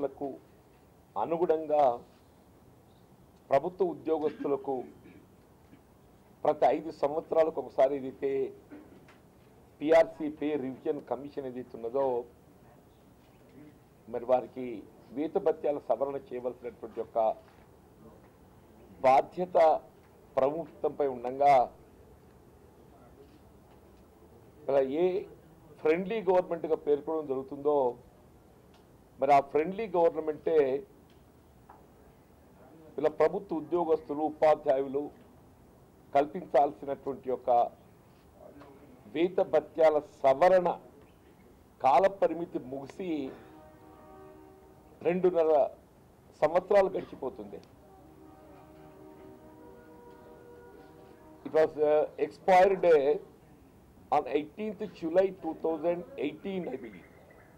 విధానాలకు అనుగుణంగా ప్రభుత్వ ఉద్యోగస్తులకు ప్రతి ఐదు సంవత్సరాలకు ఒకసారి ఏదైతే పిఆర్సీ పే రివిజన్ కమిషన్ ఏదైతే ఉన్నదో మరి వారికి వేతభత్యాల సవరణ చేయవలసినటువంటి యొక్క బాధ్యత ప్రభుత్వంపై ఉండగా ఇలా ఏ ఫ్రెండ్లీ గవర్నమెంట్గా పేర్కొనడం జరుగుతుందో మరి ఆ ఫ్రెండ్లీ గవర్నమెంటే ఇలా ప్రభుత్వ ఉద్యోగస్తులు ఉపాధ్యాయులు కల్పించాల్సినటువంటి యొక్క వేత భత్యాల సవరణ కాల పరిమితి ముగిసి రెండున్నర సంవత్సరాలు గడిచిపోతుంది it was expired on eighteenth July two thousand eighteen I believe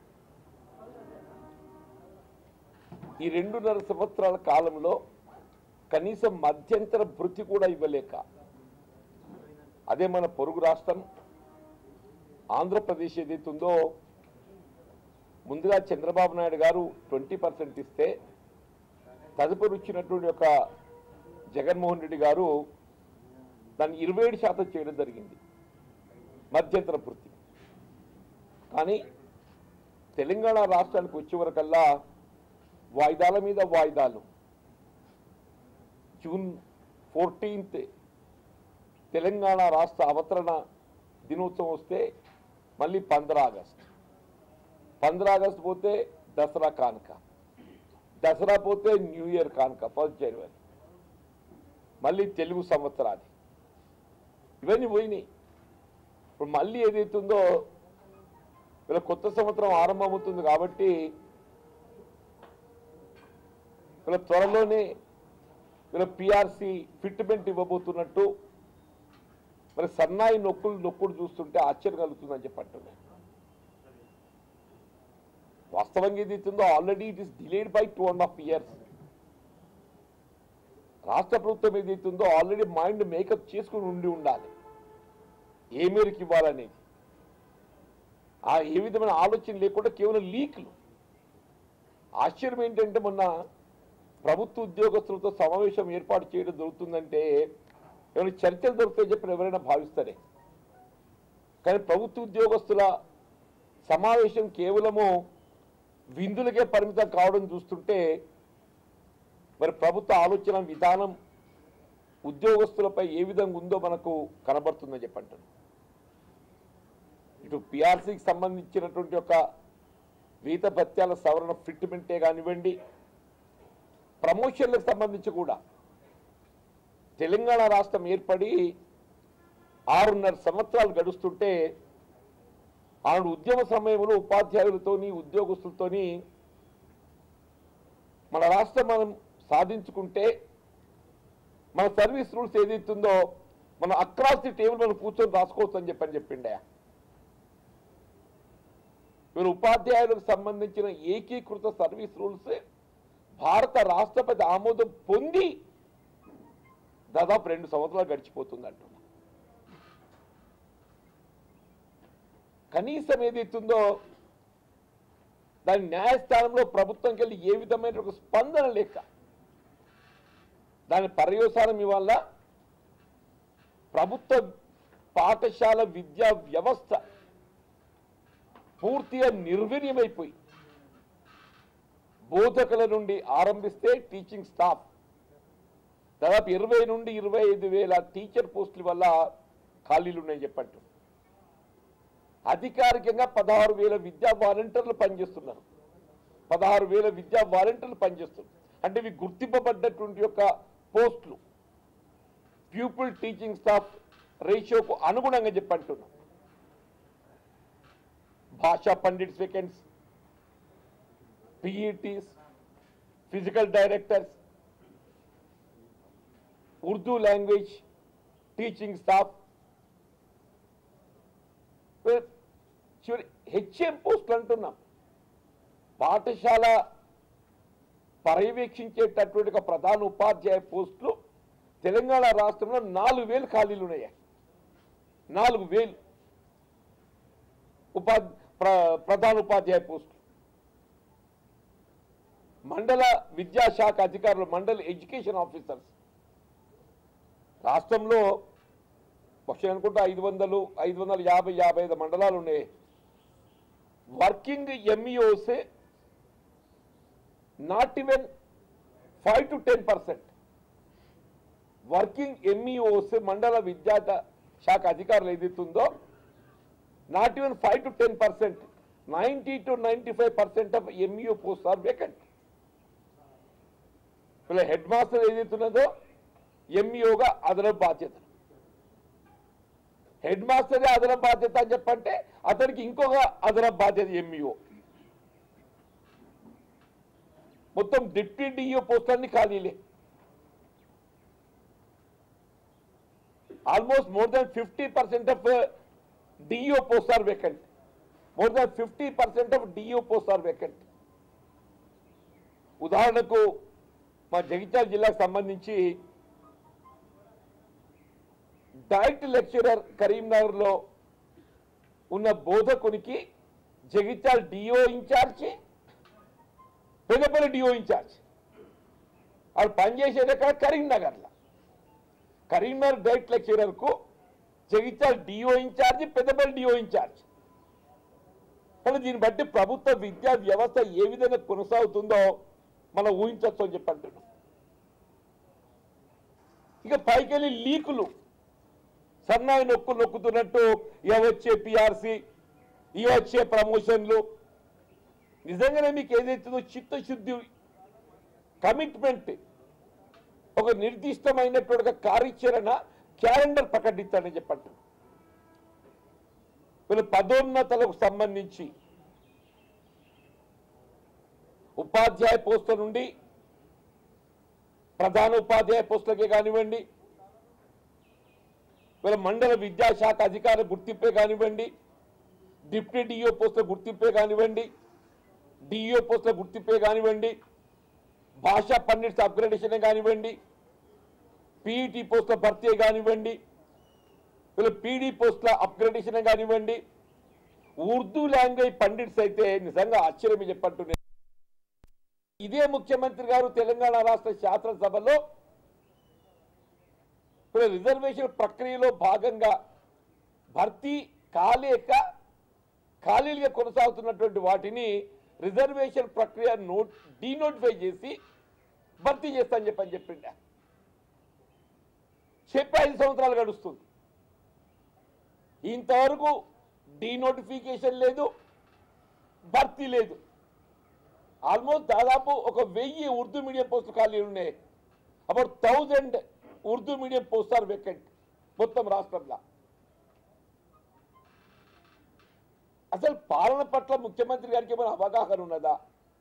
ఈ రెండున్నర సంవత్సరాల కాలంలో కనీసం మధ్యంతర భృతి కూడా ఇవ్వలేక అదే మన పొరుగు రాష్ట్రం ఆంధ్రప్రదేశ్ ఏదైతే ఉందో ముందుగా చంద్రబాబు నాయుడు గారు ట్వంటీ పర్సెంట్ ఇస్తే తదుపరి వచ్చినటువంటి ఒక జగన్మోహన్ రెడ్డి గారు దాన్ని ఇరవై ఏడు శాతం చేయడం జరిగింది మధ్యంతర భృతి కానీ తెలంగాణ రాష్ట్రానికి వచ్చే వరకల్లా వాయిదాల మీద వాయిదాలు జూన్ ఫోర్టీన్త్ తెలంగాణ రాష్ట్ర అవతరణ దినోత్సవం వస్తే మళ్ళీ పంద్రా ఆగస్ట్ పంద్రా ఆగస్ట్ పోతే దసరా కానుక దసరా పోతే న్యూ ఇయర్ కానుక ఫస్ట్ జనవరి మళ్ళీ తెలుగు సంవత్సరాది ఇవన్నీ పోయినాయి ఇప్పుడు మళ్ళీ ఏదైతుందో ఇలా కొత్త సంవత్సరం ఆరంభమవుతుంది కాబట్టి ఇలా త్వరలోనే ఇలా పిఆర్సి ఫిట్మెంట్ ఇవ్వబోతున్నట్టు మరి సన్నాయి నొక్కులు నొక్కుడు చూస్తుంటే ఆశ్చర్యం కలుగుతుందని చెప్పి అంటున్నాను వాస్తవంగా ఏది అవుతుందో already it is delayed by two and half years రాష్ట్ర ప్రభుత్వం ఏదైతుందో ఆల్రెడీ మైండ్ మేకప్ చేసుకుని ఉండి ఉండాలి ఏ మేరకు ఇవ్వాలనేది ఆ ఏ విధమైన ఆలోచన లేకుండా కేవలం లీక్లు ఆశ్చర్యం ఏంటంటే మొన్న ప్రభుత్వ ఉద్యోగస్తులతో సమావేశం ఏర్పాటు చేయడం జరుగుతుందంటే ఏమైనా చర్చలు దొరుకుతాయి చెప్పి ఎవరైనా భావిస్తారే కానీ ప్రభుత్వ ఉద్యోగస్తుల సమావేశం కేవలము విందులకే పరిమితం కావడం చూస్తుంటే మరి ప్రభుత్వ ఆలోచన విధానం ఉద్యోగస్తులపై ఏ విధంగా ఉందో మనకు కనబడుతుందని చెప్పంటారు ఇటు పిఆర్సీకి సంబంధించినటువంటి ఒక వేత భత్యాల సవరణ ఫిట్మెంటే కానివ్వండి ప్రమోషన్లకు సంబంధించి కూడా తెలంగాణ రాష్ట్రం ఏర్పడి ఆరున్నర సంవత్సరాలు గడుస్తుంటే ఆనాడు ఉద్యమ సమయంలో ఉపాధ్యాయులతోని ఉద్యోగస్తులతోని మన రాష్ట్రం మనం సాధించుకుంటే మన సర్వీస్ రూల్స్ ఏదైతుందో మనం అక్రాస్ ది టేబుల్ మనం కూర్చొని రాసుకోవచ్చు అని చెప్పని చెప్పిండే మీరు ఉపాధ్యాయులకు సంబంధించిన ఏకీకృత సర్వీస్ రూల్స్ భారత రాష్ట్రపతి ఆమోదం పొంది దాదాపు రెండు సంవత్సరాలు గడిచిపోతుంది అంటున్నా కనీసం ఏదైతుందో దాని న్యాయస్థానంలో ప్రభుత్వంకి వెళ్ళి ఏ విధమైన ఒక స్పందన లేక దాని పర్యవసానం ఇవాళ ప్రభుత్వ పాఠశాల విద్యా వ్యవస్థ పూర్తిగా నిర్వీర్యమైపోయి బోధకుల నుండి ఆరంభిస్తే టీచింగ్ స్టాఫ్ దాదాపు ఇరవై నుండి ఇరవై ఐదు వేల టీచర్ పోస్టుల వల్ల ఖాళీలు ఉన్నాయని చెప్పట్టు అధికారికంగా పదహారు వేల విద్యా వాలంటీర్లు పనిచేస్తున్నారు పదహారు వేల విద్యా వాలంటీర్లు పనిచేస్తున్నారు అంటే ఇవి గుర్తింపబడ్డటువంటి యొక్క పోస్టులు ప్యూపుల్ టీచింగ్ స్టాఫ్ రేషియోకు అనుగుణంగా చెప్పంటున్నాం భాషా pandits vacants PETs physical directors Urdu language teaching staff చివరి హెచ్ఎం పోస్టులు అంటున్నాం పాఠశాల పర్యవేక్షించేటటువంటి ఒక ప్రధాన ఉపాధ్యాయ పోస్టులు తెలంగాణ రాష్ట్రంలో నాలుగు వేలు ఖాళీలు ఉన్నాయి నాలుగు వేలు ఉపా ప్ర- ప్రధాన ఉపాధ్యాయ పోస్టులు మండల విద్యాశాఖ అధికారులు మండల ఎడ్యుకేషన్ ఆఫీసర్స్ రాష్ట్రంలో బహుశా అనుకుంటా ఐదు వందలు ఐదు వందల యాభై యాభై ఐదు మండలాలు ఉన్నాయి వర్కింగ్ ఎంఈఓసే not even five to ten percent working MEOs మండల విద్యా శాఖ అధికారులు ఏదైతుందో not even five to ten percent ninety to ninety five percent of MEO post are vacant వీళ్ళ హెడ్ మాస్టర్ ఏదైతున్నదో ఎంఈఓగా అదనపు బాధ్యత హెడ్ మాస్టరే అదనపు బాధ్యత అని చెప్పంటే అతనికి ఇంకొక అదనపు బాధ్యత ఎంఈఓ మొత్తం డిప్యూటీ డిఈఓ పోస్టులన్నీ ఖాళీలే almost more than fifty percent of DEO post are vacant more than fifty percent of DEO post are vacant ఉదాహరణకు మా జగిత్యాల జిల్లాకు సంబంధించి డైరెక్ట్ లెక్చరర్ కరీంనగర్లో ఉన్న బోధకునికి Jagtial DO incharge Peddapalli DO incharge వాళ్ళు పనిచేసేది ఎక్కడ కరీంనగర్లో కరీంనగర్ డైరెక్ట్ లెక్చరర్కు Jagtial DO incharge Peddapalli DO incharge కానీ దీన్ని బట్టి ప్రభుత్వ విద్యా వ్యవస్థ ఏ విధంగా కొనసాగుతుందో మనం ఊహించవచ్చు అని చెప్పి అంటున్నాం ఇక పైకెళ్ళి లీకులు సన్నాయి నొక్కు నొక్కుతున్నట్టు ఇక వచ్చే పిఆర్సి ఇక వచ్చే ప్రమోషన్లు నిజంగానే మీకు ఏదైతుందో చిత్తశుద్ధి కమిట్మెంట్ ఒక నిర్దిష్టమైనటువంటి ఒక కార్యాచరణ క్యాలెండర్ ప్రకటించాలని చెప్పండి వీళ్ళు పదోన్నతలకు సంబంధించి ఉపాధ్యాయ పోస్టుల నుండి ప్రధాన ఉపాధ్యాయ పోస్టులకే కానివ్వండి వీళ్ళ మండల విద్యాశాఖ అధికారుల గుర్తింపే కానివ్వండి డిప్యూటీ డిఓ పోస్టుల గుర్తింపే కానివ్వండి డిఓ పోస్టుల గుర్తింపే కానివ్వండి భాషా పండిట్స్ అప్గ్రేడేషన్ కానివ్వండి పీఈటీ పోస్టుల భర్తీ కానివ్వండి వీళ్ళ పీడీ పోస్టుల అప్గ్రేడేషన్ కానివ్వండి ఉర్దూ లాంగ్వేజ్ పండిట్స్ అయితే నిజంగా ఆశ్చర్యం చెప్పంటున్నాయి ఇదే ముఖ్యమంత్రి గారు తెలంగాణ రాష్ట్ర శాసనసభలో ఇప్పుడు రిజర్వేషన్ ప్రక్రియలో భాగంగా భర్తీ కాలేక ఖాళీలుగా కొనసాగుతున్నటువంటి వాటిని రిజర్వేషన్ ప్రక్రియ నోట్ డీనోటిఫై చేసి భర్తీ చేస్తానని చెప్పని చెప్పిండ చెప్పి ఐదు సంవత్సరాలు గడుస్తుంది ఇంతవరకు డీనోటిఫికేషన్ లేదు భర్తీ లేదు ఆల్మోస్ట్ దాదాపు ఒక వెయ్యి ఉర్దూ మీడియం పోస్టులు ఖాళీలు ఉన్నాయి about thousand Urdu medium post are vacant మొత్తం రాష్ట్రంలో అసలు పాలన పట్ల ముఖ్యమంత్రి గారికి ఏమైనా అవగాహన ఉన్నదా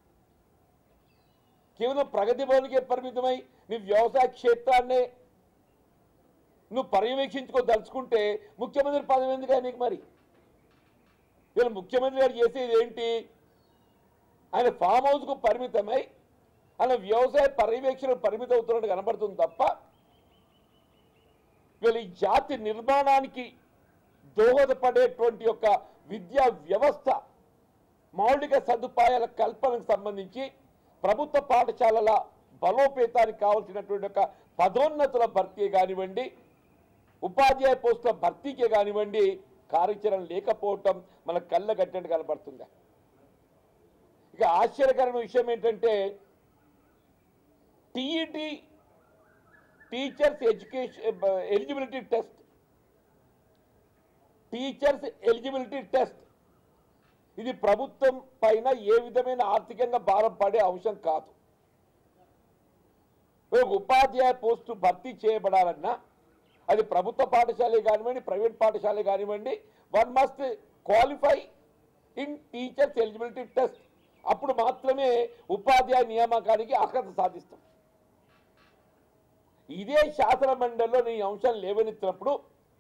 కేవలం ప్రగతి భవన్కే పరిమితమై నీ వ్యవసాయ క్షేత్రాన్నే నువ్వు పర్యవేక్షించుకోదలుచుకుంటే ముఖ్యమంత్రి పదవి ఎందుకు నీకు మరి వీళ్ళు ముఖ్యమంత్రి గారు చేసేది ఏంటి ఆయన ఫామ్ హౌస్కు పరిమితమై ఆయన వ్యవసాయ పర్యవేక్షణ పరిమితం అవుతున్నట్టు కనబడుతుంది తప్ప వీళ్ళు ఈ జాతి నిర్మాణానికి దోహదపడేటువంటి యొక్క విద్యా వ్యవస్థ మౌలిక సదుపాయాల కల్పనకు సంబంధించి ప్రభుత్వ పాఠశాలల బలోపేతానికి కావాల్సినటువంటి ఒక పదోన్నతుల భర్తీ కానివ్వండి ఉపాధ్యాయ పోస్టుల భర్తీకే కానివ్వండి కార్యాచరణ లేకపోవటం మన కళ్ళ కట్టినట్టు కనబడుతుంది ఇక ఆశ్చర్యకరమైన విషయం ఏంటంటే TET teachers education eligibility test teachers eligibility test ఇది ప్రభుత్వం పైన ఏ విధమైన ఆర్థికంగా భారం పడే అంశం కాదు ఒక ఉపాధ్యాయ పోస్టు భర్తీ చేయబడాలన్నా అది ప్రభుత్వ పాఠశాలే కానివ్వండి ప్రైవేట్ పాఠశాలే కానివ్వండి one must qualify in teachers eligibility test అప్పుడు మాత్రమే ఉపాధ్యాయ నియామకానికి అర్హత సాధిస్తాం ఇదే శాసన మండలిలో నేను ఈ అంశం లేవనెత్తినప్పుడు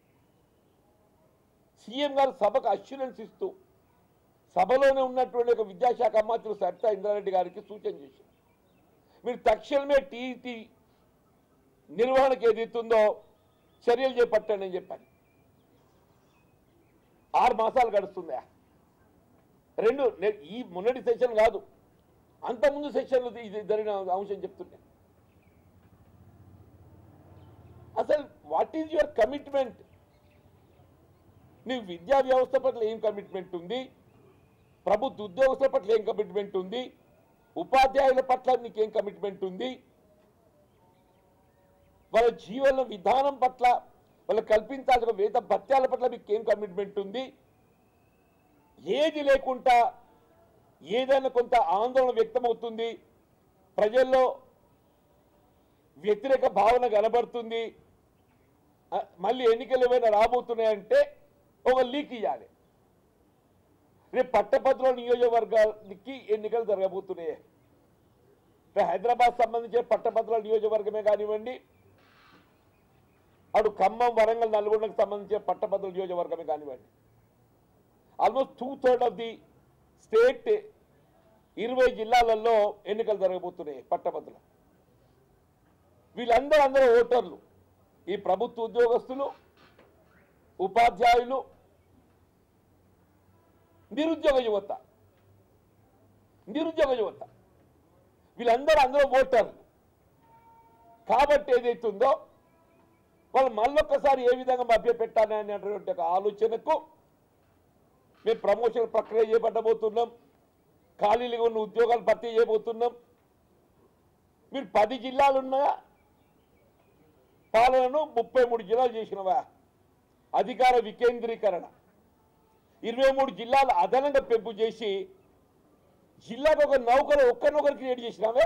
సీఎం గారు సభకు అష్యూరెన్స్ ఇస్తూ సభలోనే ఉన్నటువంటి ఒక విద్యాశాఖ మంత్రి సరితా ఇంద్రారెడ్డి గారికి సూచన చేశారు మీరు తక్షణమే టీఈటీ నిర్వహణకు ఏదైతుందో చర్యలు చేపట్టండి అని చెప్పాను ఆరు మాసాలు గడుస్తుందా రెండు నే- ఈ మొన్నటి సెషన్ కాదు అంతకుముందు సెక్షన్లు ఇది జరిగిన అంశం చెప్తుండే అసలు వాట్ ఈజ్ యువర్ కమిట్మెంట్ నీకు విద్యా వ్యవస్థ పట్ల ఏం కమిట్మెంట్ ఉంది ప్రభుత్వ ఉద్యోగస్తుల పట్ల ఏం కమిట్మెంట్ ఉంది ఉపాధ్యాయుల పట్ల నీకేం కమిట్మెంట్ ఉంది వాళ్ళ జీవన విధానం పట్ల వాళ్ళు కల్పించాల్సిన వేత భత్యాల పట్ల మీకు ఏం కమిట్మెంట్ ఉంది ఏది లేకుండా ఏదైనా కొంత ఆందోళన వ్యక్తమవుతుంది ప్రజల్లో వ్యతిరేక భావన కనబడుతుంది ఆ, మళ్ళీ ఎన్నికలు ఏమైనా రాబోతున్నాయంటే ఒక లీక్ ఇవ్వాలి రేపు పట్టభద్రుల నియోజకవర్గానికి ఎన్నికలు జరగబోతున్నాయి అంటే హైదరాబాద్ సంబంధించిన పట్టభద్రుల నియోజకవర్గమే కానివ్వండి అటు ఖమ్మం వరంగల్ నల్గొండకు సంబంధించిన పట్టభద్రుల నియోజకవర్గమే కానివ్వండి almost two third of the state ఇరవై జిల్లాలలో ఎన్నికలు జరగబోతున్నాయి పట్టభద్రులు వీళ్ళందరూ అందరూ ఓటర్లు ఈ ప్రభుత్వ ఉద్యోగస్తులు ఉపాధ్యాయులు నిరుద్యోగ యువత నిరుద్యోగ యువత వీళ్ళందరూ అందరూ ఓటర్లు కాబట్టి ఏదైతుందో వాళ్ళు మళ్ళొక్కసారి ఏ విధంగా మభ్యపెట్టాలి అనేటువంటి ఒక ఆలోచనకు మేము ప్రమోషన్ ప్రక్రియ చేపట్టబోతున్నాం ఖాళీలుగా ఉన్న ఉద్యోగాలు భర్తీ చేయబోతున్నాం మీరు పది జిల్లాలున్నా పాలనను ముప్పై మూడు జిల్లాలు చేసినవా అధికార వికేంద్రీకరణ ఇరవై మూడు జిల్లాలు అదనంగా పెంపు చేసి జిల్లాకు ఒక నౌకరు ఒక్కనొకరు క్రియేట్ చేసినావే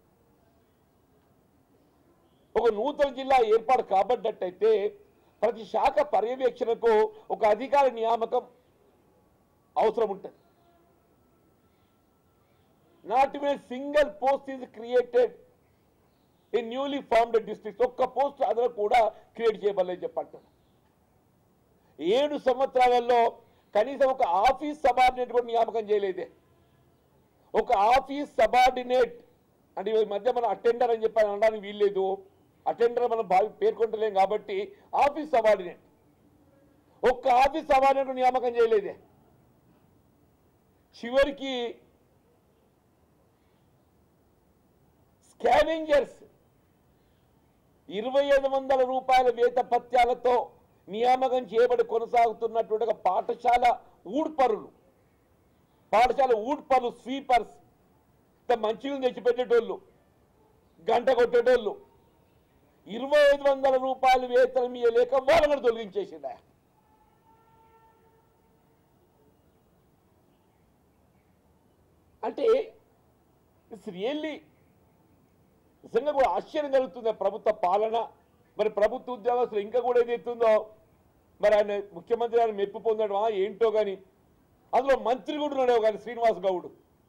ఒక నూతన జిల్లా ఏర్పాటు కాబడ్డట్టయితే ప్రతి శాఖ పర్యవేక్షణకు ఒక అధికార నియామకం అవసరం ఉంటుంది not a single post is created in newly formed district ఒక్క పోస్ట్ అదన కూడా క్రియేట్ చేయబడలేదు చెప్పంటారు ఏడు సంవత్సరాలలో కనీసం ఒక ఆఫీస్ సబార్డినేట్ కూడా నియామకం చేయలేదే ఒక ఆఫీస్ సబార్డినేట్ అంటే ఈ మధ్య మనం అటెండర్ అని చెప్పి అనడానికి వీల్లేదు అటెండర్ మనం భావి పేర్కొంటలేం కాబట్టి ఆఫీస్ సబార్డినేట్ ఒక్క ఆఫీస్ సబార్డినేట్ నియామకం చేయలేదే చివరికి స్కావెంజర్స్ ఇరవై ఐదు వందల రూపాయల వేత పత్యాలతో నియామకం చేయబడి కొనసాగుతున్నటువంటి ఒక పాఠశాల ఊడ్పరులు పాఠశాల ఊడ్పరులు స్వీపర్స్ ఇంత మంచిగా తెచ్చిపెట్టేటోళ్ళు గంట కొట్టేటోళ్ళు ఇరవై ఐదు వందల రూపాయలు వేతనం ఇవ్వలేక వాళ్ళని తొలగించేసిందా అంటే ఇట్స్ రియల్లీ నిజంగా కూడా ఆశ్చర్యం కలుగుతుంది ప్రభుత్వ పాలన మరి ప్రభుత్వ ఉద్యోగస్తులు ఇంకా కూడా ఏదైతుందో మరి ఆయన ముఖ్యమంత్రి గారు మెప్పు పొందడమా ఏంటో కానీ అందులో మంత్రి కూడా ఉన్నాడు కానీ శ్రీనివాస్ గౌడ్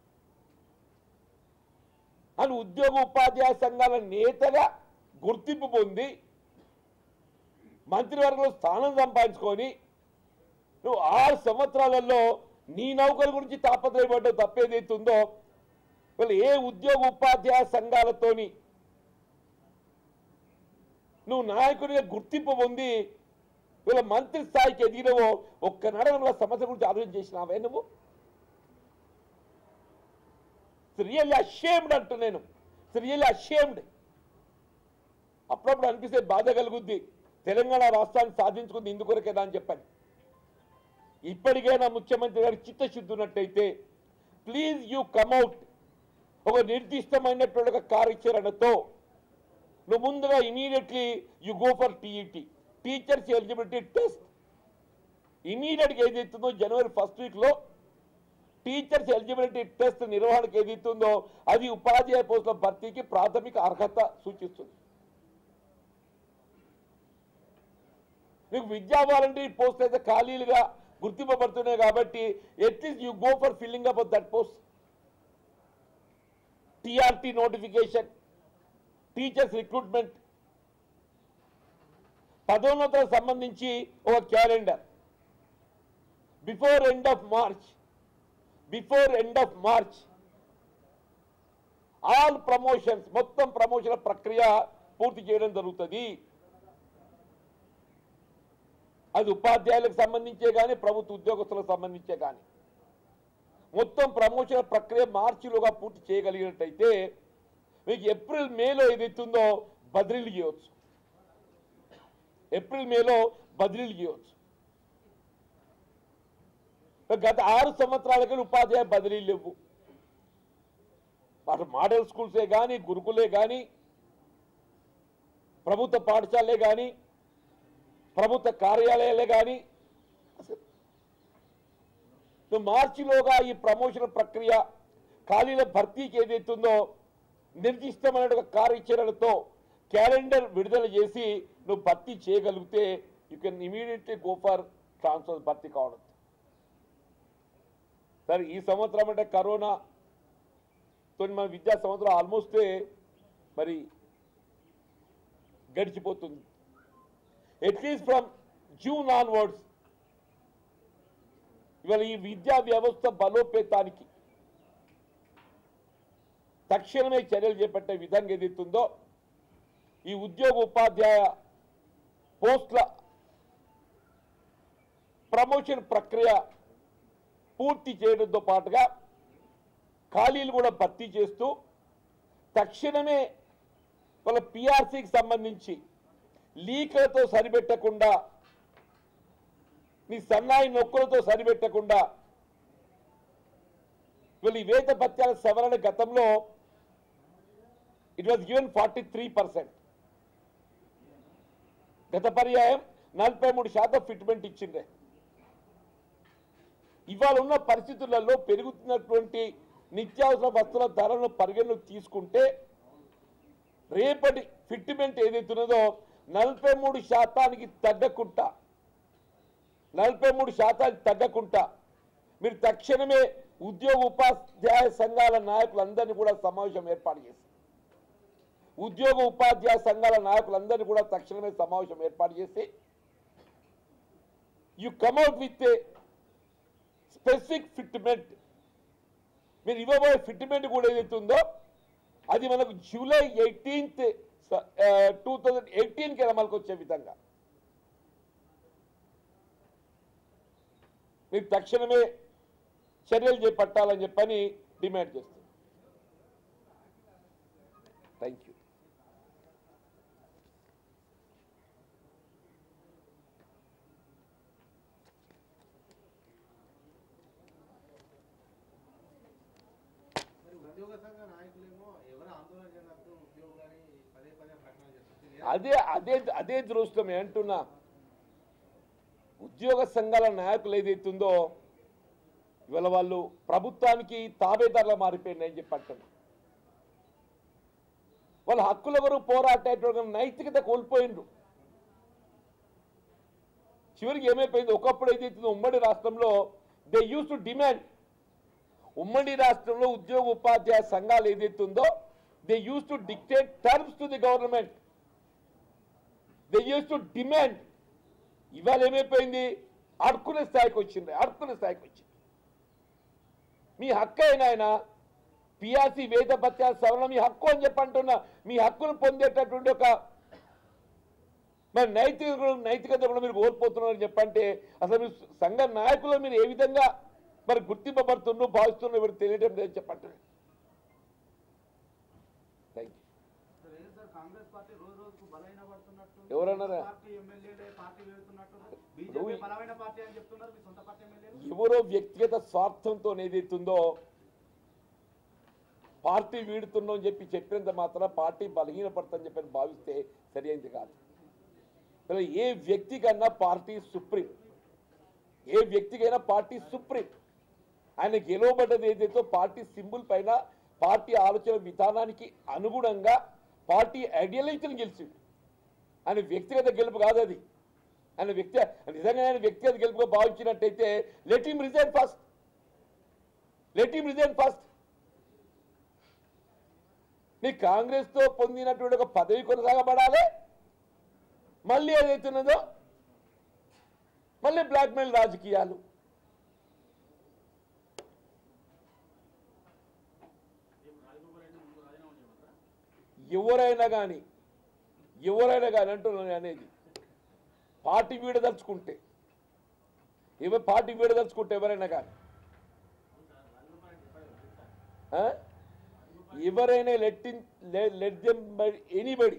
అని ఉద్యోగ ఉపాధ్యాయ సంఘాల నేతగా గుర్తింపు పొంది మంత్రివర్గంలో స్థానం సంపాదించుకొని నువ్వు ఆరు సంవత్సరాలలో నీ నౌకల గురించి తాపత్రయపడ్డ తప్పేదైతుందో వీళ్ళు ఏ ఉద్యోగ ఉపాధ్యాయ సంఘాలతోని నువ్వు నాయకుడిగా గుర్తింపు పొంది వీళ్ళ మంత్రి స్థాయికి ఎదిగినవో ఒక్క నడవల సమస్య గురించి ఆలోచన చేసినావే నువ్వు రియల్లీ అషేమ్డ్ అంటు నేను రియల్లీ అషేమ్డ్ అప్పుడప్పుడు అనిపిస్తే బాధ కలుగుద్ది తెలంగాణ రాష్ట్రాన్ని సాధించుకుంది ఇందుకొరకేదా అని చెప్పని ఇప్పటికైనా ముఖ్యమంత్రి గారి చిత్తశుద్ధి ఉన్నట్టయితే ప్లీజ్ యూ కమ్అవుట్ ఒక నిర్దిష్టమైనటువంటి ఒక కార్యాచరణతో నువ్వు ముందుగా immediately you go for TET teachers eligibility test ఇమీడియట్గా ఏదైతుందో జనవరి ఫస్ట్ వీక్లో టీచర్స్ ఎలిజిబిలిటీ టెస్ట్ నిర్వహణకు ఏదైతుందో అది ఉపాధ్యాయ పోస్టుల భర్తీకి ప్రాథమిక అర్హత సూచిస్తుంది నీకు విద్యా వాలంటీర్ పోస్ట్ అయితే ఖాళీలుగా గుర్తింపబడుతున్నాయి కాబట్టి at least you go for filling up that post TRT notification teachers recruitment పదోన్నతులకు సంబంధించి ఒక calendar before end of March before end of March all promotions మొత్తం ప్రమోషన్ ప్రక్రియ పూర్తి చేయడం జరుగుతుంది అది ఉపాధ్యాయులకు సంబంధించే కానీ ప్రభుత్వ ఉద్యోగస్తులకు సంబంధించే కానీ మొత్తం ప్రమోషన్ ప్రక్రియ మార్చిలోగా పూర్తి చేయగలిగినట్టయితే మీకు ఏప్రిల్ మేలో ఏదైతుందో బదిలీలు చేయవచ్చు ఏప్రిల్ మేలో బదిలీలు చేయవచ్చు గత ఆరు సంవత్సరాలకి ఉపాధ్యాయ బదిలీలు లేవు అటు మోడల్ స్కూల్సే కానీ గురుకులే కానీ ప్రభుత్వ పాఠశాలే కానీ ప్రభుత్వ కార్యాలయాలే కానీ నువ్వు మార్చిలోగా ఈ ప్రమోషన్ ప్రక్రియ ఖాళీల భర్తీకి ఏదైతుందో నిర్దిష్టమైన ఒక కార్యాచరణతో క్యాలెండర్ విడుదల చేసి నువ్వు భర్తీ చేయగలిగితే you can immediately go for transfer భర్తీ కావడం సరే ఈ సంవత్సరం అంటే కరోనా తోని మన విద్యా సంవత్సరం ఆల్మోస్ట్ మరి గడిచిపోతుంది అట్లీస్ట్ ఫ్రమ్ జూన్ ఆన్వర్డ్స్ ఇవాళ ఈ విద్యా వ్యవస్థ బలోపేతానికి తక్షణమే చర్యలు చేపట్టే విధంగా ఏదైతుందో ఈ ఉద్యోగ ఉపాధ్యాయ పోస్టుల ప్రమోషన్ ప్రక్రియ పూర్తి చేయడంతో పాటుగా ఖాళీలు కూడా భర్తీ చేస్తూ తక్షణమే వాళ్ళ పిఆర్సీకి సంబంధించి లీక్లతో సరిపెట్టకుండా నీ సన్నాయి నొక్కులతో సరిపెట్టకుండా వీళ్ళు ఈ వేత భత్యాల సవరణ గతంలో it was given forty three percent గత పర్యాయం నలభై మూడు శాతం ఫిట్మెంట్ ఇచ్చిండే ఇవాళ ఉన్న పరిస్థితులలో పెరుగుతున్నటువంటి నిత్యావసర వస్తువుల ధరలను పరిగణలోకి తీసుకుంటే రేపటి ఫిట్మెంట్ ఏదైతున్నదో నలభై మూడు శాతానికి తగ్గకుండా నలభై మూడు శాతానికి తగ్గకుండా మీరు తక్షణమే ఉద్యోగ ఉపాధ్యాయ సంఘాల నాయకులందరినీ కూడా సమావేశం ఏర్పాటు చేసి ఉద్యోగ ఉపాధ్యాయ సంఘాల నాయకులందరినీ కూడా తక్షణమే సమావేశం ఏర్పాటు చేసి you come out with a specific fitment మీరు ఇవ్వబోయే ఫిట్మెంట్ కూడా ఏదైతే ఉందో అది మనకు జూలై ఎయిటీన్త్ టూ థౌజండ్ ఎయిటీన్కి అమలుకి వచ్చే విధంగా మీరు తక్షణమే చర్యలు చేపట్టాలని చెప్పని డిమాండ్ చేస్తుంది థ్యాంక్ యూ మరి ఉద్యోగ సంఘ నాయకులేమో ఎవరు ఆందోళన చెందద్దు ఉద్యోగాన్ని పదే పదే ప్రకటన చేస్తారు అదే అదే అదే దృష్టం ఏంటున్నా ఉద్యోగ సంఘాల నాయకులు ఏదైతుందో ఇవాళ వాళ్ళు ప్రభుత్వానికి తాబేదారులు మారిపోయింది అని చెప్పి అంటున్నారు వాళ్ళ హక్కుల వరకు పోరాటేటువంటి నైతికత కోల్పోయిండ్రు చివరికి ఏమైపోయింది ఒకప్పుడు ఏదైతుందో ఉమ్మడి రాష్ట్రంలో దే యూస్ టు డిమాండ్ ఉమ్మడి రాష్ట్రంలో ఉద్యోగ ఉపాధ్యాయ సంఘాలు ఏదైతుందో they used to dictate terms to the government they used to demand ఇవాళ ఏమైపోయింది అడుక్కునే స్థాయికి వచ్చింది అడుక్కునే స్థాయికి వచ్చింది మీ హక్కు అయినా ఆయన పిఆర్సీ వేద భత్యాల సవరణ మీ హక్కు అని చెప్పంటున్నా మీ హక్కును పొందేటటువంటి ఒక మరి నైతిక నైతికత కూడా మీరు కోల్పోతున్నారని చెప్పంటే అసలు మీరు సంఘ నాయకులు మీరు ఏ విధంగా మరి గుర్తింపబడుతుండ్రో భావిస్తుండ్రో ఎవరు తెలియడం లేదు చెప్పండి థ్యాంక్ యూ సార్ ఏం సార్ కాంగ్రెస్ పార్టీ రోజు రోజుకు బలహీన పడుతున్నట్టు ఎవరన్నారా? పార్టీ ఎమ్మెల్యేలే పార్టీ వెళ్తున్నట్టు ఇప్పుడు బీజేపీ ఈ- బలమైన పార్టీ అని చెప్తున్నారు మీ సొంత పార్టీ ఎమ్మెల్యేలు ఎవరో వ్యక్తిగత స్వార్థంతో ఏదైతుందో పార్టీ వీడుతుందో అని చెప్పి చెప్పినంత మాత్రం పార్టీ బలహీనపడుతుందని చెప్పి భావిస్తే సరైనది కాదు మరి ఏ వ్యక్తికన్నా పార్టీ సుప్రీం ఏ వ్యక్తికైనా పార్టీ సుప్రీం ఆయన గెలవబడ్డది ఏదైతే పార్టీ సింబుల్ పైన పార్టీ ఆలోచన విధానానికి అనుగుణంగా పార్టీ ఐడియాలజీని గెలిచింది ఆయన వ్యక్తిగత గెలుపు కాదు అది ఆయన వ్యక్తి నిజంగా ఆయన వ్యక్తిగత గెలుపుగా భావించినట్టయితే let him resign first let him resign first నీ కాంగ్రెస్తో పొందినటువంటి ఒక పదవి కొనసాగబడాలి మళ్ళీ ఏదైతున్నదో మళ్ళీ బ్లాక్మెయిల్ రాజకీయాలు ఎవరైనా కానీ ఎవరైనా కానీ అంటున్నాను అనేది పార్టీ వీడదలుచుకుంటే ఎవరు పార్టీ వీడదలుచుకుంటే ఎవరైనా కానీ ఆ? ఎవరైనా లెట్ లెట్ దెమ్ ఎనీబడి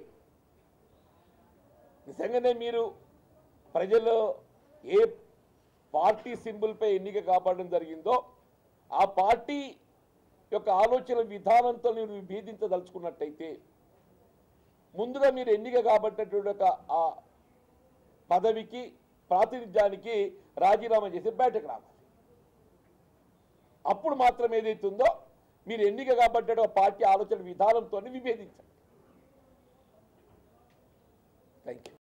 నిజంగానే మీరు ప్రజల్లో ఏ పార్టీ సింబల్పై ఎన్నిక కాపాడడం జరిగిందో ఆ పార్టీ యొక్క ఆలోచన విధానంతో మీరు విభేదించదలుచుకున్నట్టయితే ముందుగా మీరు ఎన్నిక కాబట్టినటువంటి ఒక ఆ పదవికి ప్రాతినిధ్యానికి రాజీనామా చేసి బయటకు రావాలి అప్పుడు మాత్రం ఏదైతుందో మీరు ఎన్నిక కాబట్టి ఒక పార్టీ ఆలోచన విధానంతో విభేదించండి థ్యాంక్ యూ